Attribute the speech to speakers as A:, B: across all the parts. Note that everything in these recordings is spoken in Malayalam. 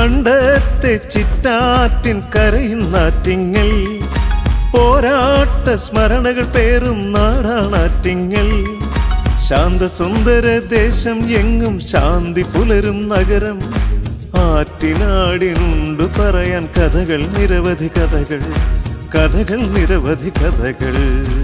A: പണ്ടത്തെ ചിറ്റാറ്റിൻ കരയുന്നാറ്റിങ്ങൽ പോരാട്ട സ്മരണകൾ പേറും നാടാണാറ്റിങ്ങൽ ശാന്തസുന്ദര ദേശം എങ്ങും ശാന്തി പുലരും നഗരം ആറ്റിനാടിനുണ്ട് പറയാൻ കഥകൾ നിരവധി കഥകൾ കഥകൾ നിരവധി കഥകൾ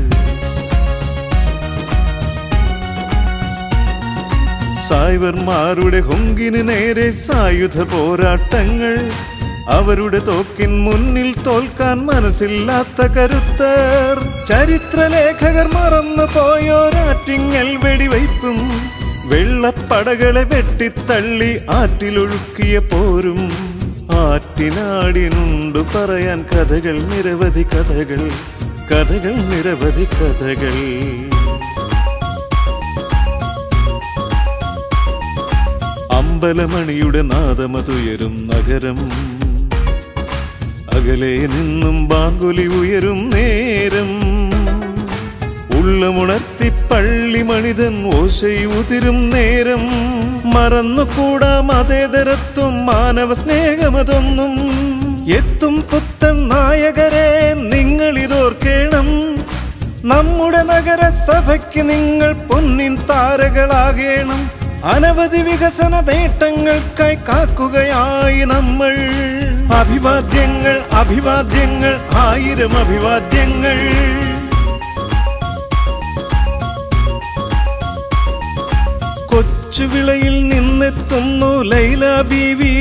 A: സായ്വർമാരുടെ ഹുങ്കിന് നേരെ സായുധ പോരാട്ടങ്ങൾ അവരുടെ തോക്കിൻ മുന്നിൽ തോൽക്കാൻ മനസ്സില്ലാത്ത കരുത്തർ ചരിത്രലേഖകർ മറന്നു പോയോരാറ്റിങ്ങൽ വെടിവയ്പും വെള്ളപ്പടകളെ വെട്ടിത്തള്ളി ആറ്റിലൊഴുക്കിയ പോരും ആറ്റിനാടിനുണ്ട് പറയാൻ കഥകൾ നിരവധി കഥകൾ കഥകൾ നിരവധി കഥകൾ അമ്പലമണിയുടെ നാദമതുയരും നഗരം അകലെ നിന്നും ബാങ്കുലി ഉയരും നേരം ഉള്ളമുണർത്തി പള്ളി മണിതൻ ഓശയുതിരും നേരം മറന്നുകൂടാ മതേതരത്വം മാനവ സ്നേഹമതൊന്നും എത്തും പുത്തൻ നായകരെ നിങ്ങളിതോർക്കേണം നമ്മുടെ നഗരസഭയ്ക്ക് നിങ്ങൾ പൊന്നിൻ താരകളാകേണം അനവധി വികസന നേട്ടങ്ങൾക്കായി കാക്കുകയായി നമ്മൾ അഭിവാദ്യങ്ങൾ അഭിവാദ്യങ്ങൾ ആയിരം അഭിവാദ്യങ്ങൾ കൊച്ചുവിളയിൽ നിന്നെത്തുന്നു ലൈല ബീവി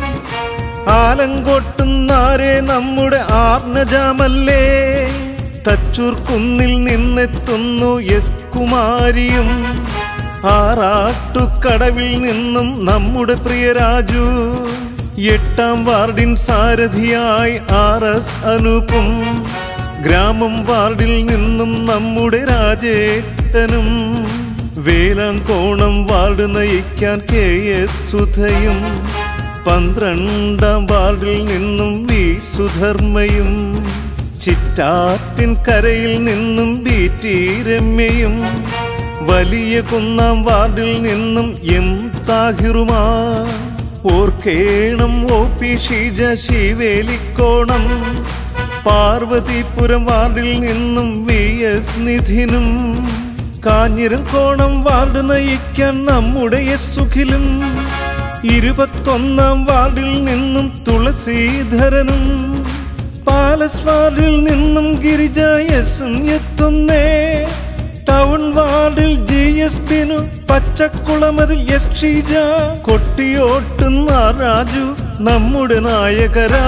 A: ആലങ്കോട്ടുന്നാരെ നമ്മുടെ ആർണജാമല്ലേ തച്ചൂർ കുന്നിൽ നിന്നെത്തുന്നു എസ് കുമാരിയും ആറാട്ടുകടവിൽ നിന്നും നമ്മുടെ പ്രിയ രാജു എട്ടാം വാർഡിൻ സാരഥിയായി ആർ എസ് അനൂപും ഗ്രാമം വാർഡിൽ നിന്നും നമ്മുടെ രാജേട്ടനും വേലാങ്കോണം വാർഡ് നയിക്കാൻ കെ എസ് സുധയും പന്ത്രണ്ടാം വാർഡിൽ നിന്നും വി സുധർമ്മയും ചിറ്റാറ്റിൻ കരയിൽ നിന്നും ബി ടി രമ്യയും വലിയ കുന്നാം വാർഡിൽ നിന്നും എം താഹിറുമാ ഓർക്കേണം ഒ പി ഷീജ ശിവേലിക്കോണം പാർവതിപുരം വാർഡിൽ നിന്നും വി എസ് നിധിനും കാഞ്ഞിരം കോണം വാർഡ് നയിക്കാൻ നമ്മുടെ എസ് സുഖിലും ഇരുപത്തൊന്നാം വാർഡിൽ നിന്നും തുളസീധരനും പാലസ് വാർഡിൽ നിന്നും ഗിരിജ എസും എത്തുന്നേ ടൗൺ വാർഡിൽ ജി എസ് ബിനു പച്ചക്കുളമതിൽ എസ് ഷീജ കൊട്ടിയോട്ടുന്ന രാജു നമ്മുടെ നായകരാ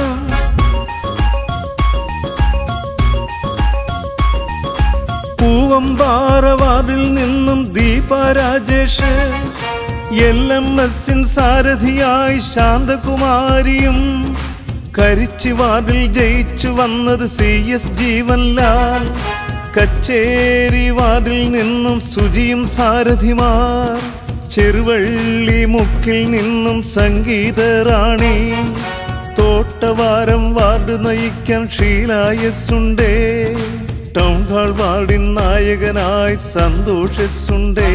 A: പൂവമ്പാറ വാർഡിൽ നിന്നും ദീപ രാജേഷ് എൽ എം എസിൻ സാരഥിയായി ശാന്തകുമാരിയും കരിച്ചി വാർഡിൽ ജയിച്ചു വന്നത് സി എസ് ജീവൻലാൽ കച്ചേരി വാർഡിൽ നിന്നും സുജിയും സാരഥിമാർ ചെറുവള്ളി മുക്കിൽ നിന്നും സംഗീത റാണി തോട്ടവാരം വാർഡ് നയിക്കാൻ ഷീലായസുണ്ടേ ടൗൺ ഹാൾ വാർഡിൻ നായകനായി സന്തോഷസുണ്ടേ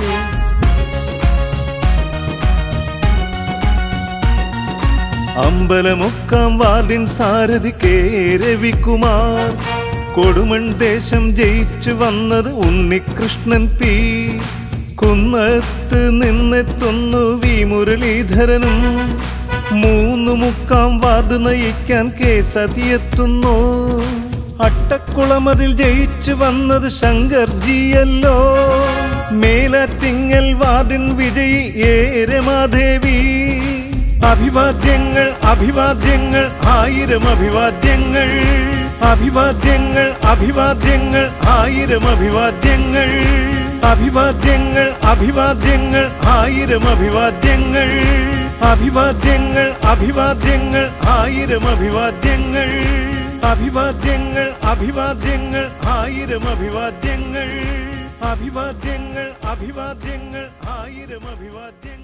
A: അമ്പലമുക്കാം വാർഡിൻ സാരഥി കെ രവികുമാർ കൊടുമൺ ദേശം ജയിച്ചു വന്നത് ഉണ്ണികൃഷ്ണൻ പി കുന്നത്ത് നിന്നെത്തുന്നു വി മുരളീധരനും മൂന്ന് മുക്കാം വാർഡ് നയിക്കാൻ കെ സതിയെത്തുന്നു അട്ടക്കുളമതിൽ ജയിച്ചു വന്നത് ശങ്കർജിയല്ലോ മേലാറ്റിങ്ങൽ വാർഡിൻ വിജയി ഏ രമാദേവി അഭിവാദ്യങ്ങൾ അഭിവാദ്യങ്ങൾ ആയിരം അഭിവാദ്യങ്ങൾ അഭിവാദ്യങ്ങൾ അഭിവാദ്യങ്ങൾ ആയിരം അഭിവാദ്യങ്ങൾ അഭിവാദ്യങ്ങൾ അഭിവാദ്യങ്ങൾ ആയിരം അഭിവാദ്യങ്ങൾ അഭിവാദ്യങ്ങൾ അഭിവാദ്യങ്ങൾ ആയിരം അഭിവാദ്യങ്ങൾ അഭിവാദ്യങ്ങൾ അഭിവാദ്യങ്ങൾ ആയിരം അഭിവാദ്യങ്ങൾ അഭിവാദ്യങ്ങൾ അഭിവാദ്യങ്ങൾ ആയിരം അഭിവാദ്യങ്ങൾ